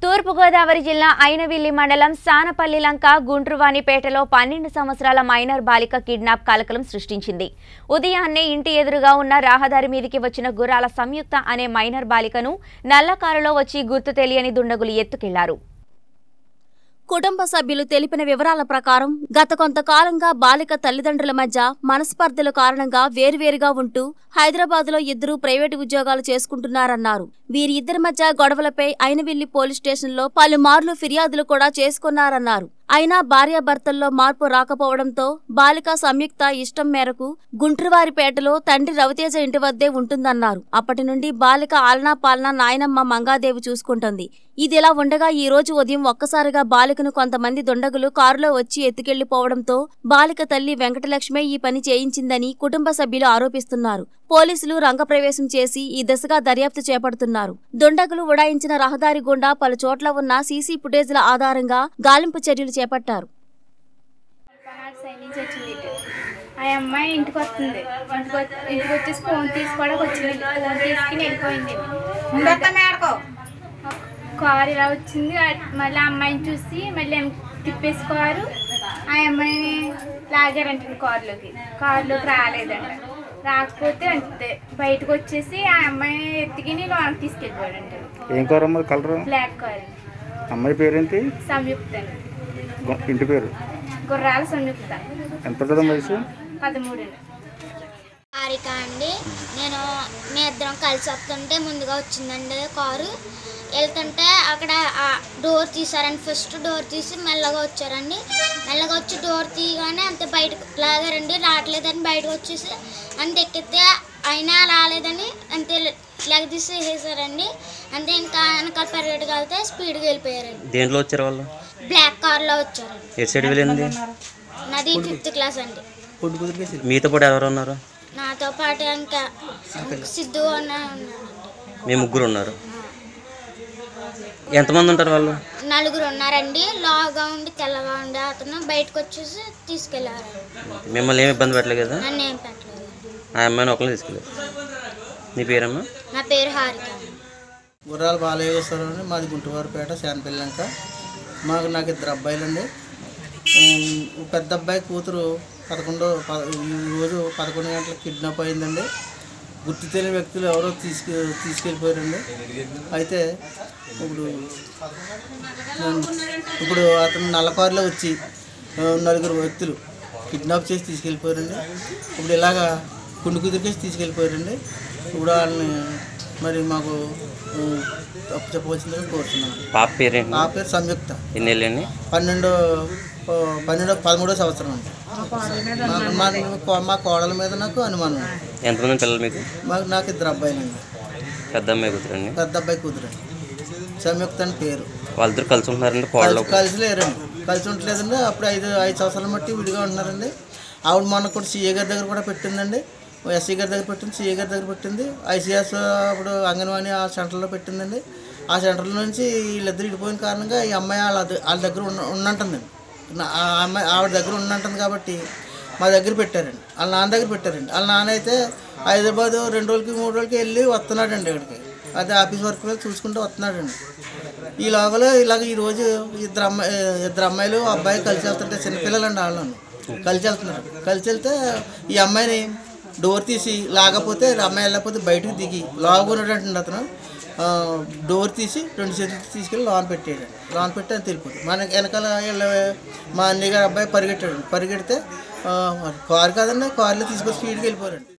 తూర్పుగోదావరి జిల్లా అయినవిల్లి మండలం సానపల్లి లంక గుండ్రువానిపేటలో పన్నెండు సంవత్సరాల మైనర్ బాలిక కిడ్నాప్ కలకలం సృష్టించింది ఉదయాన్నే ఇంటి ఎదురుగా ఉన్న రహదారి మీదికి వచ్చిన గుర్రాల సంయుక్త అనే మైనర్ బాలికను నల్ల కారులో వచ్చి గుర్తు తెలియని దుండగులు ఎత్తుకెళ్లారు కుటుంబ సభ్యులు తెలిపిన వివరాల ప్రకారం గత కొంతకాలంగా బాలిక తల్లిదండ్రుల మధ్య మనస్పర్ధల కారణంగా వేరువేరుగా ఉంటూ హైదరాబాద్లో ఇద్దరు ప్రైవేటు ఉద్యోగాలు చేసుకుంటున్నారన్నారు వీరి ఇద్దరి మధ్య గొడవలపై అయినవిల్లి పోలీస్ స్టేషన్లో పలుమార్లు ఫిర్యాదులు కూడా చేసుకున్నారన్నారు అయినా భార్యాభర్తల్లో మార్పు రాకపోవడంతో బాలిక సంయుక్త ఇష్టం మేరకు గుంట్రువారిపేటలో తండ్రి రవితేజ ఇంటి వద్దే ఉంటుందన్నారు అప్పటి నుండి బాలిక ఆలనా పాలన నాయనమ్మ మంగాదేవి చూసుకుంటుంది ఇదిలా ఉండగా ఈ రోజు ఉదయం ఒక్కసారిగా బాలికను కొంతమంది దుండగులు కారులో వచ్చి ఎత్తుకెళ్లిపోవడంతో బాలిక తల్లి వెంకటలక్ష్మే ఈ పని చేయించిందని కుటుంబ సభ్యులు ఆరోపిస్తున్నారు పోలీసులు రంగప్రవేశం చేసి ఈ దిశగా దర్యాప్తు చేపడుతున్నారు దుండగులు ఉడాయించిన రహదారి గుండా పలు చోట్ల ఉన్న సీసీ ఫుటేజ్ల ఆధారంగా గాలింపు చర్యలు చేపట్టారు పనాడు సైడ్ నుంచి వచ్చింది ఇటు ఆ అమ్మాయి ఇంటికి వస్తుంది ఇంటికి వచ్చి ఇంటికి వచ్చేసి ఫోన్ తీసుకోవడానికి వచ్చింది ఫోన్ తీసుకుని వెళ్ళిపోయింది కారు ఇలా వచ్చింది ఆ- మళ్ళీ ఆ అమ్మాయిని చూసి మళ్ళీ ఏం తిప్పేసుకోరు ఆ అమ్మాయిని లాగారంట కారులోకి కారులోకి రాలేదంట రాకపోతే అంతే బయటకు వచ్చేసి ఆ అమ్మాయిని ఎత్తుకుని లోనకి తీసుకెళ్ళిపోయాడంట ఏం కారు అమ్మది కలరు బ్లాక్ కారు అమ్మాయి పేరేంటి సంయుక్త గు- ఇంటి పేరు గుర్రాల సంయుక్త ఎంత ఉంటుంది వయసు పదమూడు హారిక అండి నేను మీ ఇద్దరం కలిసి వస్తుంటే ముందుగా వచ్చిందండి కారు వెళ్తుంటే అక్కడ ఆ డోర్ తీసారండి ఫస్ట్ డోర్ తీసి మెల్లగా వచ్చారండి మెల్లగా వచ్చి డోర్ తీయగానే అంత బయటకు లాగారండి రావట్లేదని బయటకు వచ్చేసి అంత ఎక్కితే అయినా రాలేదని అంతే లెగ తీసి వేసేసారండి అంతే ఇంకా వెనకాల పరిగెట్టుకు వెళ్తే స్పీడ్గా వెళ్ళిపోయారండి దేంట్లో వచ్చారు వాళ్ళు బ్లాక్ కార్లో వచ్చారండి ఎటు సైడ్ వెళ్ళింది నాది ఫిఫ్త్ క్లాస్ అండి మీతో పాటు ఎవరు ఉన్నారు నాతో పాటు ఇంకా సిద్ధు అన్న ఉన్నాడండి మీ ముగ్గురు ఉన్నారు ఎంతమంది ఉంటారు వాళ్ళు నలుగురు ఉన్నారండి లాగా ఉండి తెల్లగా ఉండి అతను బయటకు వచ్చేసి తీసుకెళ్లారు మిమ్మల్ని ఏమి ఇబ్బంది పెట్టలేదు కదా నన్ను ఏం పెట్టలేదు ఆ అమ్మాయిని ఒకరిని తీసుకెళ్ళారు నీ పేరమ్మా నా పేరు హారిక గుర్రాల బాలయ్యేశ్వరం అండి మాది గుంటువారిపేట శానపిల్లంక మాకు నాకు ఇద్దరు అబ్బాయిలండి ఉమ్, పెద్ద అబ్బాయి కూతురు పదకొండో ప ఈ రోజు పదకొండు గంటలకు కిడ్నాప్ అయిందండి గుర్తు తెలియని వ్యక్తులు ఎవరో తీసుకు తీసుకెళ్ళిపోయారండి అయితే ఇప్పుడు ఉమ్, ఇప్పుడు అతను నల్లకారులో వచ్చి ఆ, నలుగురు వ్యక్తులు కిడ్నాప్ చేసి తీసుకెళ్ళిపోయారండి ఇప్పుడు ఇలాగా కుండు కుదిరికేసి తీసుకెళ్ళిపోయారండి ఇప్పుడు వాళ్ళని మరి మాకు ఉమ్, తప్పు చెప్పవలసిందిగా కోరుతున్నాను పాప పేరేంటి నా పేరు సంయుక్త ఎన్ని వెళ్ళండి పన్నెండు ఓ, పన్నెండో పదమూడో సంవత్సరం అండి మా- మా కో- మా కోడల మీద నాకు అనుమానం ఉంది. ఎంతమంది పిల్లలు మీకు మాకు నాకు ఇద్దరు అబ్బాయిలండి పెద్ద అమ్మాయి కూతురండి పెద్ద అబ్బాయి కూతురు సంయుక్త అని పేరు వాళ్ళిద్దరు కలిసి ఉంటున్నారండి కోడలు కలిసి కలిసి లేరండి కలిసి ఉండలేదండి అప్పుడు ఐదు ఐదు సంవత్సరాల మట్టి విడిగా ఉంటున్నారండి ఆవిడ మొన్న కూడా సీఏ గారి దగ్గర కూడా పెట్టిందండి ఎస్సీ గారి దగ్గర పెట్టింది సీఏ గారి దగ్గర పెట్టింది ఐసీఎస్ అప్పుడు అంగన్వాడీ ఆ సెంటర్లో పెట్టిందండి ఆ సెంటర్ నుంచి వీళ్ళిద్దరు ఇడిపోయిన కారణంగా ఈ అమ్మాయి వాళ్ళ ద- వాళ్ళ దగ్గర ఉన్న ఉన్నంటుందండి నా- ఆ అమ్మాయి ఆవిడ దగ్గర ఉన్నంటుంది కాబట్టి మా దగ్గర పెట్టారండి వాళ్ళ నాన్న దగ్గర పెట్టారండి వాళ్ళ నాన్న అయితే హైదరాబాద్ రెండు రోజులకి మూడు రోజులకి వెళ్ళి వస్తున్నాడండి ఇక్కడికి అదే ఆఫీస్ వర్క్ మీద చూసుకుంటూ వస్తున్నాడండి ఈ లోపల ఇలాగ ఈరోజు ఇద్దరు అమ్మాయి ఇద్దరు అమ్మాయిలు అబ్బాయి కలిసి వెళ్తుంటే చిన్నపిల్లలండి వాళ్ళను కలిసి వెళ్తున్నారు కలిసి వెళ్తే ఈ అమ్మాయిని డోర్ తీసి లాగపోతే ఈ అమ్మాయి వెళ్ళకపోతే బయటకు దిగి లాగున్నాడండి అతను ఆ, డోర్ తీసి రెండు చేతులు తీసుకెళ్ళి లోన్ పెట్టాడు లోన్ పెట్టి అని తెలిపోతుంది మన వెనకాల వీళ్ళ మా అన్నయ్య గారు అబ్బాయి పరిగెట్టాడు పరిగెడితే ఆ, కారు కాదండి కారులో తీసుకొని స్పీడ్కి వెళ్ళిపోయాడు